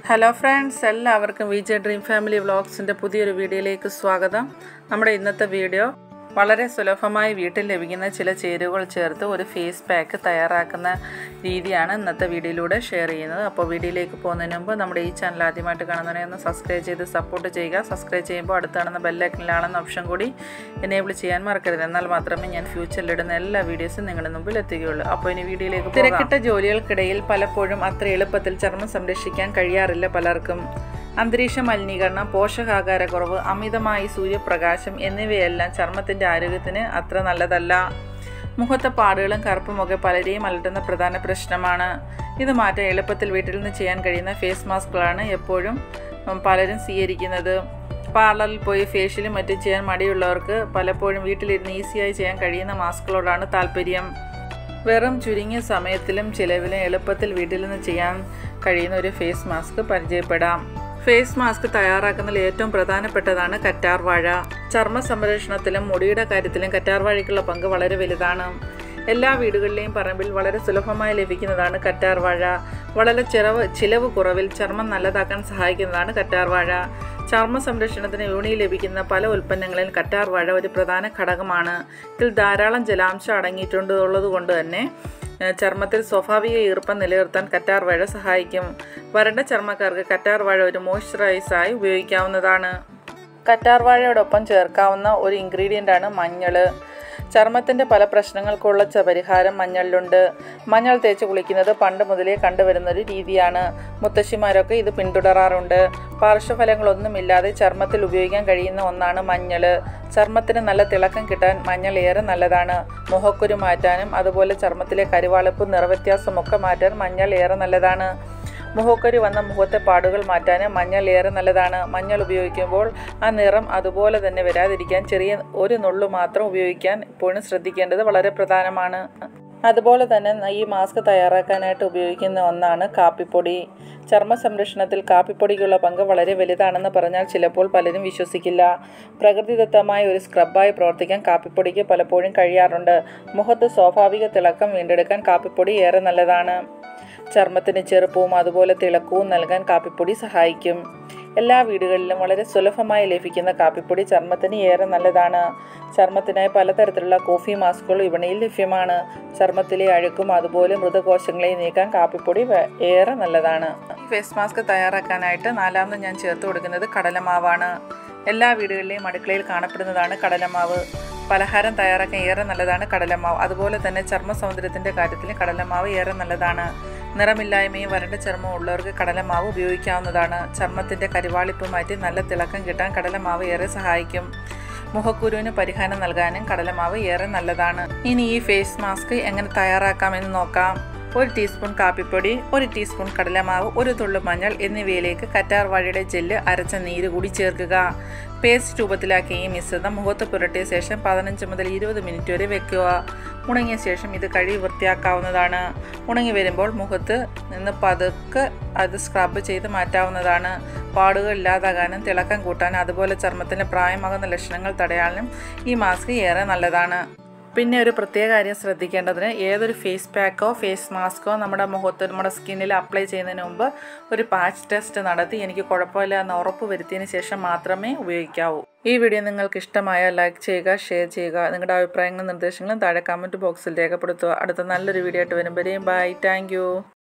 hello friends എല്ലാവർക്കും V J dream family വ്ളോഗ്സിൻ്റെ പുതിയൊരു വീഡിയോയിലേക്ക് സ്വാഗതം നമ്മുടെ ഇന്നത്തെ വീഡിയോ വളരെ സുലഭമായി വീട്ടിൽ ലഭിക്കുന്ന ചില ചേരുവകൾ ചേർത്ത് ഒരു ഫേസ് പാക്ക് തയ്യാറാക്കുന്ന രീതിയാണ് ഇന്നത്തെ വീഡിയോയിലൂടെ ഷെയർ ചെയ്യുന്നത് അപ്പോൾ വീഡിയോയിലേക്ക് പോകുന്നതിന് മുമ്പ് നമ്മുടെ ഈ ചാനൽ ആദ്യമായിട്ട് കാണുന്നതിനെ ഒന്ന് സബ്സ്ക്രൈബ് ചെയ്ത് സപ്പോർട്ട് ചെയ്യുക സബ്സ്ക്രൈബ് ചെയ്യുമ്പോൾ അടുത്ത് കാണുന്ന ബെല്ലൈക്കനിലാണെന്ന ഓപ്ഷൻ കൂടി എനേബിൾ ചെയ്യാൻ മറക്കരുത് എന്നാൽ മാത്രമേ ഞാൻ ഫ്യൂച്ചറിൽ ഇടുന്ന എല്ലാ വീഡിയോസും നിങ്ങളുടെ മുമ്പിൽ എത്തുകയുള്ളൂ അപ്പോൾ ഇനി വീഡിയോയിലേക്ക് തിരക്കിട്ട ജോലികൾക്കിടയിൽ പലപ്പോഴും അത്ര എളുപ്പത്തിൽ ചർമ്മം സംരക്ഷിക്കാൻ കഴിയാറില്ല പലർക്കും അന്തരീക്ഷ മലിനീകരണം പോഷകാഹാരക്കുറവ് അമിതമായി സൂര്യപ്രകാശം എന്നിവയെല്ലാം ചർമ്മത്തിൻ്റെ ആരോഗ്യത്തിന് അത്ര നല്ലതല്ല മുഖത്തെ പാടുകളും കറുപ്പുമൊക്കെ പലരെയും അലട്ടുന്ന പ്രധാന പ്രശ്നമാണ് ഇത് മാറ്റാൻ എളുപ്പത്തിൽ വീട്ടിൽ നിന്ന് ചെയ്യാൻ കഴിയുന്ന ഫേസ് മാസ്കുകളാണ് എപ്പോഴും ഉം, പലരും സ്വീകരിക്കുന്നത് പാർലറിൽ പോയി ഫേഷ്യലും മറ്റും ചെയ്യാൻ മടിയുള്ളവർക്ക് പലപ്പോഴും വീട്ടിലിരുന്ന് ഈസിയായി ചെയ്യാൻ കഴിയുന്ന മാസ്കുകളോടാണ് താല്പര്യം വെറും ചുരുങ്ങിയ സമയത്തിലും ചിലവിലും എളുപ്പത്തിൽ വീട്ടിൽ നിന്ന് ചെയ്യാൻ കഴിയുന്ന ഒരു ഫേസ് മാസ്ക് പരിചയപ്പെടാം ഫേസ് മാസ്ക് തയ്യാറാക്കുന്നതിൽ ഏറ്റവും പ്രധാനപ്പെട്ടതാണ് കറ്റാർ വാഴ ചർമ്മ സംരക്ഷണത്തിലും മുടിയുടെ കാര്യത്തിലും കറ്റാർ വാഴയ്ക്കുള്ള പങ്ക് വളരെ വലുതാണ് എല്ലാ വീടുകളിലെയും പറമ്പിൽ വളരെ സുലഭമായി ലഭിക്കുന്നതാണ് കറ്റാർ വാഴ വളരെ ചിലവ് ചിലവ് കുറവിൽ ചർമ്മം നല്ലതാക്കാൻ സഹായിക്കുന്നതാണ് കറ്റാർ വാഴ ചർമ്മ സംരക്ഷണത്തിന് യൂണിയിൽ ലഭിക്കുന്ന പല ഉൽപ്പന്നങ്ങളിൽ കറ്റാർ വാഴ ഒരു പ്രധാന ഘടകമാണ് ഇതിൽ ധാരാളം ജലാംശം അടങ്ങിയിട്ടുണ്ട് ഉള്ളതുകൊണ്ട് തന്നെ ഏഹ്, ചർമ്മത്തിൽ സ്വാഭാവിക ഈർപ്പം നിലനിർത്താൻ കറ്റാർ വാഴ സഹായിക്കും വരണ്ട ചർമ്മക്കാർക്ക് കറ്റാർ വാഴ ഒരു മോയ്സ്ചറൈസായി ഉപയോഗിക്കാവുന്നതാണ് കറ്റാർ വാഴയോടൊപ്പം ചേർക്കാവുന്ന ഒരു ഇൻഗ്രീഡിയൻ്റാണ് മഞ്ഞൾ ചർമ്മത്തിൻ്റെ പല പ്രശ്നങ്ങൾക്കുള്ള ച- പരിഹാരം മഞ്ഞളിലുണ്ട് മഞ്ഞൾ തേച്ച് കുളിക്കുന്നത് പണ്ട് മുതലേ കണ്ടുവരുന്ന ഒരു രീതിയാണ് മുത്തശ്ശിമാരൊക്കെ ഇത് പിന്തുടരാറുണ്ട് പാർശ്വഫലങ്ങളൊന്നുമില്ലാതെ ചർമ്മത്തിൽ ഉപയോഗിക്കാൻ കഴിയുന്ന ഒന്നാണ് മഞ്ഞൾ ചർമ്മത്തിന് നല്ല തിളക്കം കിട്ടാൻ മഞ്ഞൾ ഏറെ നല്ലതാണ് മുഖക്കുരു മാറ്റാനും അതുപോലെ ചർമ്മത്തിലെ കരുവാളിപ്പും നിറവ്യത്യാസമൊക്കെ മാറ്റാൻ മഞ്ഞൾ ഏറെ നല്ലതാണ് മുഖക്കരി വന്ന മുഖത്തെ പാടുകൾ മാറ്റാൻ മഞ്ഞൾ ഏറെ നല്ലതാണ് മഞ്ഞൾ ഉപയോഗിക്കുമ്പോൾ ആ നിറം അതുപോലെ തന്നെ വരാതിരിക്കാൻ ചെറിയ ഒരു നുള്ളു മാത്രം ഉപയോഗിക്കാൻ എപ്പോഴും ശ്രദ്ധിക്കേണ്ടത് വളരെ പ്രധാനമാണ് അതുപോലെ തന്നെ ഈ മാസ്ക് തയ്യാറാക്കാനായിട്ട് ഉപയോഗിക്കുന്ന ഒന്നാണ് കാപ്പിപ്പൊടി ചർമ്മ സംരക്ഷണത്തിൽ കാപ്പിപ്പൊടിക്കുള്ള പങ്ക് വളരെ വലുതാണെന്ന് പറഞ്ഞാൽ ചിലപ്പോൾ പലരും വിശ്വസിക്കില്ല പ്രകൃതിദത്തമായ ഒരു സ്ക്രബായി പ്രവർത്തിക്കാൻ കാപ്പിപ്പൊടിക്ക് പലപ്പോഴും കഴിയാറുണ്ട് മുഖത്ത് സ്വാഭാവിക തിളക്കം വീണ്ടെടുക്കാൻ കാപ്പിപ്പൊടി ഏറെ നല്ലതാണ് ചർമ്മത്തിന് ചെറുപ്പവും അതുപോലെ തിളക്കവും നൽകാൻ കാപ്പിപ്പൊടി സഹായിക്കും എല്ലാ വീടുകളിലും വളരെ സുലഭമായി ലഭിക്കുന്ന കാപ്പിപ്പൊടി ചർമ്മത്തിന് ഏറെ നല്ലതാണ് ചർമ്മത്തിനായി പലതരത്തിലുള്ള കോഫി മാസ്കുകൾ വിപണിയിൽ ലഭ്യമാണ് ചർമ്മത്തിലെ അഴുക്കും അതുപോലെ മൃതകോശങ്ങളെ നീക്കാൻ കാപ്പിപ്പൊടി വേ- ഏറെ നല്ലതാണ് ഫേസ് മാസ്ക് തയ്യാറാക്കാനായിട്ട് നാലാമത് ഞാൻ ചേർത്ത് കൊടുക്കുന്നത് കടലമാവാണ് എല്ലാ വീടുകളിലെയും അടുക്കളയിൽ കാണപ്പെടുന്നതാണ് കടലമാവ് പലഹാരം തയ്യാറാക്കാൻ ഏറെ നല്ലതാണ് കടലമാവ് അതുപോലെ തന്നെ ചർമ്മ സൗന്ദര്യത്തിൻ്റെ കാര്യത്തിൽ കടലമാവ് ഏറെ നല്ലതാണ് നിറമില്ലായ്മയും വരണ്ട ചർമ്മവും ഉള്ളവർക്ക് കടലമാവ് ഉപയോഗിക്കാവുന്നതാണ് ചർമ്മത്തിൻ്റെ കരിവാളിപ്പ് മാറ്റി നല്ല തിളക്കം കിട്ടാൻ കടലമാവ് ഏറെ സഹായിക്കും മുഖക്കുരുവിന് പരിഹാരം നൽകാനും കടലമാവ് ഏറെ നല്ലതാണ് ഇനി ഈ ഫേസ് മാസ്ക് എങ്ങനെ തയ്യാറാക്കാമെന്ന് നോക്കാം ഒരു ടീസ്പൂൺ കാപ്പിപ്പൊടി ഒരു ടീസ്പൂൺ കടലമാവ് ഒരു തുള്ളു മഞ്ഞൾ എന്നിവയിലേക്ക് കറ്റാർ വാഴയുടെ ജെല്ല് അരച്ച നീര് കൂടി ചേർക്കുക പേസ്റ്റ് രൂപത്തിലാക്കിയ ഈ മിശ്രിതം മുഖത്ത് പുരട്ടിയ ശേഷം പതിനഞ്ച് മുതൽ ഇരുപത് മിനിറ്റ് വരെ വെക്കുക ഉണങ്ങിയ ശേഷം ഇത് കഴുകി വൃത്തിയാക്കാവുന്നതാണ് ഉണങ്ങി വരുമ്പോൾ മുഖത്ത് നിന്ന് പതുക്കെ അത് സ്ക്രബ് ചെയ്ത് മാറ്റാവുന്നതാണ് പാടുകൾ ഇല്ലാതാകാനും തിളക്കം കൂട്ടാനും അതുപോലെ ചർമ്മത്തിന് പ്രായമാകുന്ന ലക്ഷണങ്ങൾ തടയാനും ഈ മാസ്ക് ഏറെ നല്ലതാണ് പിന്നെ ഒരു പ്രത്യേക കാര്യം ശ്രദ്ധിക്കേണ്ടതിന് ഏതൊരു ഫേസ് പാക്കോ ഫേസ് മാസ്കോ നമ്മുടെ മുഖത്ത് നമ്മുടെ സ്കിന്നിൽ അപ്ലൈ ചെയ്യുന്നതിന് മുമ്പ് ഒരു പാച്ച് ടെസ്റ്റ് നടത്തി എനിക്ക് കുഴപ്പമില്ല എന്ന് ഉറപ്പ് വരുത്തിയതിന് ശേഷം മാത്രമേ ഉപയോഗിക്കാവൂ ഈ വീഡിയോ നിങ്ങൾക്ക് ഇഷ്ടമായാൽ ലൈക്ക് ചെയ്യുക ഷെയർ ചെയ്യുക നിങ്ങളുടെ അഭിപ്രായങ്ങളും നിർദ്ദേശങ്ങളും താഴെ കമൻറ്റ് ബോക്സിൽ രേഖപ്പെടുത്തുക അടുത്ത നല്ലൊരു വീഡിയോ ആയിട്ട് വരുമ്പോഴേയും ബൈ താങ്ക്